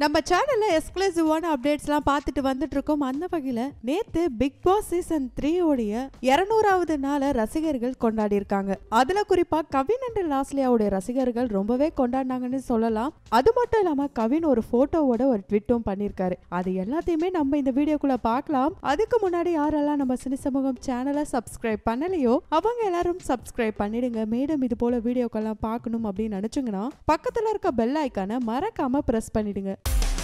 நம்ம சேனல்ல எக்ஸ்க்ளூசிவான அப்டேட்ஸ்லாம் பார்த்துட்டு வந்துட்டு இருக்கோம் அந்த வகையில நேத்து பிக் பாஸ் சீசன் த்ரீ உடைய இருநூறாவது நாளை ரசிகர்கள் கொண்டாடி இருக்காங்க அதுல குறிப்பா கவின் அண்ட் லாஸ்லியாவுடைய ரசிகர்கள் ரொம்பவே கொண்டாடினாங்கன்னு சொல்லலாம் அது மட்டும் இல்லாம கவின் ஒரு போட்டோவோட ஒரு ட்விட்டும் பண்ணியிருக்காரு அது எல்லாத்தையுமே நம்ம இந்த வீடியோக்குள்ள பார்க்கலாம் அதுக்கு முன்னாடி யாரெல்லாம் நம்ம சினி சமூகம் சேனலை சப்ஸ்கிரைப் பண்ணலையோ அவங்க எல்லாரும் சப்ஸ்கிரைப் பண்ணிடுங்க மேடம் இது போல வீடியோக்கெல்லாம் பார்க்கணும் அப்படின்னு நினைச்சுங்கன்னா பக்கத்துல இருக்க பெல் ஐக்கானை மறக்காம பிரஸ் பண்ணிடுங்க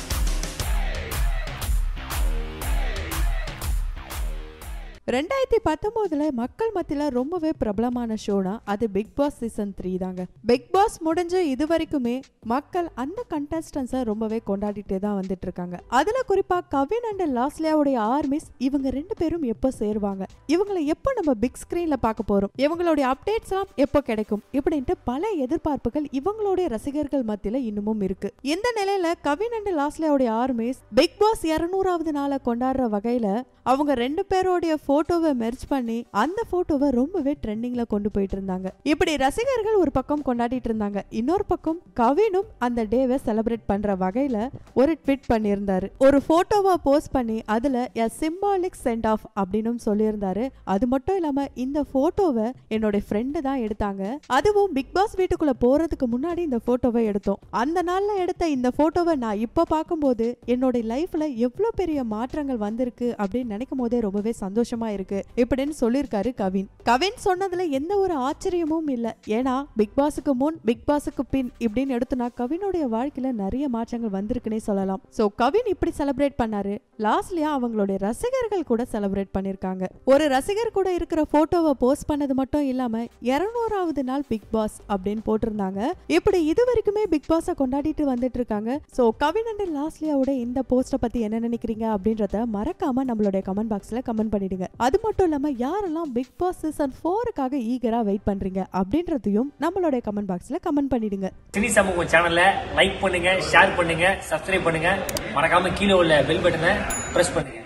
ரெண்டாயிரத்தி பத்தொன்பதுல மக்கள் மத்தியில ரொம்பவே பிரபலமான ஷோனா அது பிக் பாஸ் சீசன் த்ரீ தாங்க பிக் பாஸ் முடிஞ்ச இது வரைக்குமே மக்கள் அந்த கண்டஸ்டன்ஸை ரொம்பவே கொண்டாடிட்டே தான் வந்துட்டு இருக்காங்க அதுல குறிப்பா கவின் அண்ட் லாஸ்லியாவுடைய ஆர்மிஸ் இவங்க ரெண்டு பேரும் எப்போ சேருவாங்க இவங்களை எப்போ நம்ம பிக் ஸ்கிரீன்ல பார்க்க போறோம் இவங்களுடைய அப்டேட்ஸ் எல்லாம் எப்போ கிடைக்கும் இப்படின்ட்டு பல எதிர்பார்ப்புகள் இவங்களுடைய ரசிகர்கள் மத்தியில இன்னமும் இருக்கு இந்த நிலையில கவின் அண்ட் லாஸ்லியாவுடைய ஆர்மிஸ் பிக் பாஸ் இருநூறாவது நாளை கொண்டாடுற வகையில அவங்க ரெண்டு பேரோடைய போட்டோவை மெர்ஜ் பண்ணி அந்த போட்டோவை ரொம்பவே ட்ரெண்டிங்ல கொண்டு போயிட்டு இருந்தாங்க இப்படி ரசிகர்கள் ஒரு பக்கம் கொண்டாடிட்டு இருந்தாங்க இன்னொரு பக்கம் கவினும் அந்த டேவை செலிப்ரேட் பண்ற வகையில ஒரு ட்வீட் பண்ணியிருந்தாரு ஒரு போட்டோவை போஸ்ட் பண்ணி அதுல எ சிம்பாலிக் சென்ட் ஆஃப் அப்படின்னு சொல்லியிருந்தாரு அது மட்டும் இல்லாம இந்த போட்டோவை என்னோட ஃப்ரெண்டு தான் எடுத்தாங்க அதுவும் பிக் பாஸ் வீட்டுக்குள்ள போறதுக்கு முன்னாடி இந்த போட்டோவை எடுத்தோம் அந்த நாள்ல எடுத்த இந்த போட்டோவை நான் இப்ப பார்க்கும்போது என்னோட லைஃப்ல எவ்வளவு பெரிய மாற்றங்கள் வந்திருக்கு அப்படின்னு நினைக்கும் போதே ரொம்பவே சந்தோஷமா இருக்கு இப்படின்னு சொல்லியிருக்காரு கவின் கவின் சொன்னதுல எந்த ஒரு ஆச்சரியமும் இல்ல ஏன்னா பிக் பாஸுக்கு முன் பிக் பாஸுக்கு பின் இப்படின்னு எடுத்தனா கவினுடைய வாழ்க்கையில நிறைய மாற்றங்கள் வந்திருக்குன்னே சொல்லலாம் சோ கவின் இப்படி செலிப்ரேட் பண்ணாரு லாஸ்ட்லயா அவங்களுடைய ரசிகர்கள் கூட செலிப்ரேட் பண்ணிருக்காங்க ஒரு ரசிகர் கூட இருக்கிற போட்டோவை போஸ்ட் பண்ணது மட்டும் இல்லாம இருநூறாவது நாள் பிக் பாஸ் அப்படின்னு போட்டிருந்தாங்க இப்படி இது வரைக்குமே பிக் பாஸ கொண்டாடிட்டு வந்துட்டு இருக்காங்க சோ கவின் அண்ட் லாஸ்லியாவோட இந்த போஸ்ட பத்தி என்ன நினைக்கிறீங்க அப்படின்றத மறக்காம நம்மளுடைய கமெண்ட் பாக்ஸ்ல கமெண்ட் பண்ணிடுங்க அது மட்டும் இல்லாம யாரெல்லாம் பிக் பாஸ் சீசன் ஃபோருக்காக ஈகரா வெயிட் பண்றீங்க அப்படின்றதையும் நம்மளுடைய கமெண்ட் பாக்ஸ்ல கமெண்ட் பண்ணிடுங்க சினி சமூகம் சேனலை லைக் பண்ணுங்க ஷேர் பண்ணுங்க சப்ஸ்கிரைப் பண்ணுங்க மறக்காம கீழே உள்ள பெல் பட்டனை பிரஸ் பண்ணுங்க